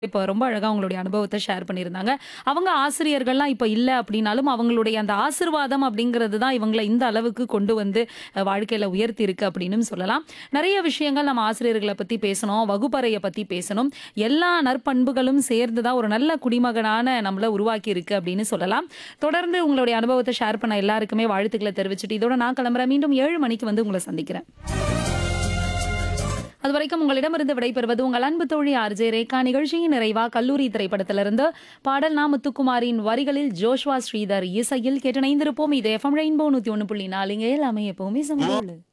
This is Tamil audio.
இப்ப ரொம்ப அழகா அவங்களுடைய அனுபவத்த ஷேர் பண்ணியிருந்தாங்க. அவங்க ஆசிரியர்கள்லாம் இப்ப இல்ல அப்படின்னாலும், அவங்களுடைய அந்த ஆசிர்வாதம் அப்படிங்கிறது தான் இவங்கள இந்த அளவுக்கு கொண்டு வந்து அ வாழ்க்கையில உயர்த்தியிருக்கு அப்படின்னும் சொல்லலாம். நெறைய விஷயங்கள் நம்ம ஆசிரியர்கள பத்தி பேசனோம். வகுப்பறைய பத்தி பேசனோம். எல்லா நற்பண்புகளும் சேர்ந்து தான் ஒரு நல்ல குடிமகனான நம்மள உருவாக்கியிருக்கு அப்படின்னு சொல்லலாம். தொடர்ந்து உங்களுடைய அனுபவத்த ஷேர் பண்ண எல்லாருக்குமே வாழ்த்துக்கள தெரிவிச்சுட்டு, இதோட நான் கிளம்புறேன். மீண்டும் 7 மணிக்கு வந்து உங்கள சந்திக்கிறேன். அதுவரைக்கும் உங்களிடமிருந்து விடைபெறுவது உங்கள் அன்பு தோழி ஆர்ஜே ரேகா. நிகழ்ச்சியின் நிறைவா கல்லூரி திரைப்படத்திலிருந்து பாடல் நா. முத்துக்குமாரின் வரிகளில் ஜோஷ்வா ஸ்ரீதர் இசையில் கேட்டிணைந்திருப்போம். இது எஃப்எம் ரெயின்போ 101.4 இங்க எல்லாமே எப்பவுமே சமதூளு.